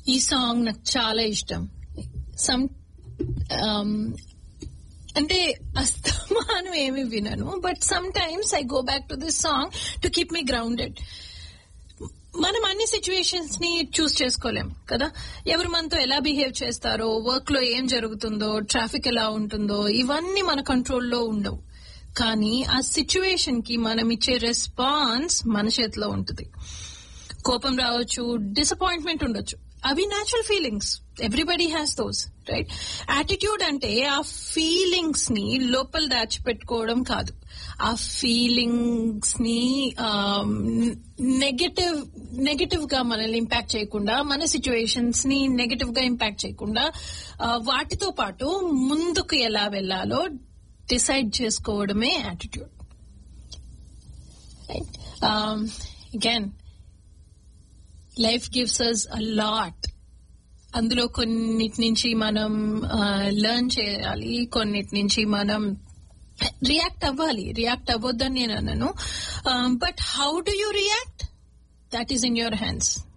ఈ సాంగ్ నాకు చాలా ఇష్టం సమ్ అంటే అస్తమానం ఏమి వినను but sometimes I go back to this song to keep me grounded మనం అన్ని సిచ్యువేషన్స్ ని చూస్ చేసుకోలేం కదా ఎవరు మనతో ఎలా బిహేవ్ చేస్తారో వర్క్ లో ఏం జరుగుతుందో ట్రాఫిక్ ఎలా ఉంటుందో ఇవన్నీ మన కంట్రోల్లో ఉండవు కానీ ఆ సిచ్యువేషన్ కి మనం ఇచ్చే రెస్పాన్స్ మన చేతిలో ఉంటుంది కోపం రావచ్చు డిసప్పాయింట్మెంట్ ఉండొచ్చు అవి natural feelings everybody has those right attitude అంటే ఆ ఫీలింగ్స్ ని లోపల దాచిపెట్టుకోవడం కాదు ఆ ఫీలింగ్స్ ని నెగటివ్ నెగటివ్ గా మనల్ని ఇంపాక్ట్ చేయకుండా మన సిచ్యువేషన్స్ ని నెగటివ్ గా ఇంపాక్ట్ చేయకుండా ఆ, వాటితో పాటు ముందుకు ఎలా వెళ్లాలో డిసైడ్ చేసుకోవడమే attitude again life gives us a lot అందులో కొన్నిటి నుంచి మనం లెర్న్ చేయాలి కొన్నిటి నుంచి మనం రియాక్ట్ అవ్వాలి రియాక్ట్ అవ్వద్దని నేను అన్నాను but how do you react that is in your hands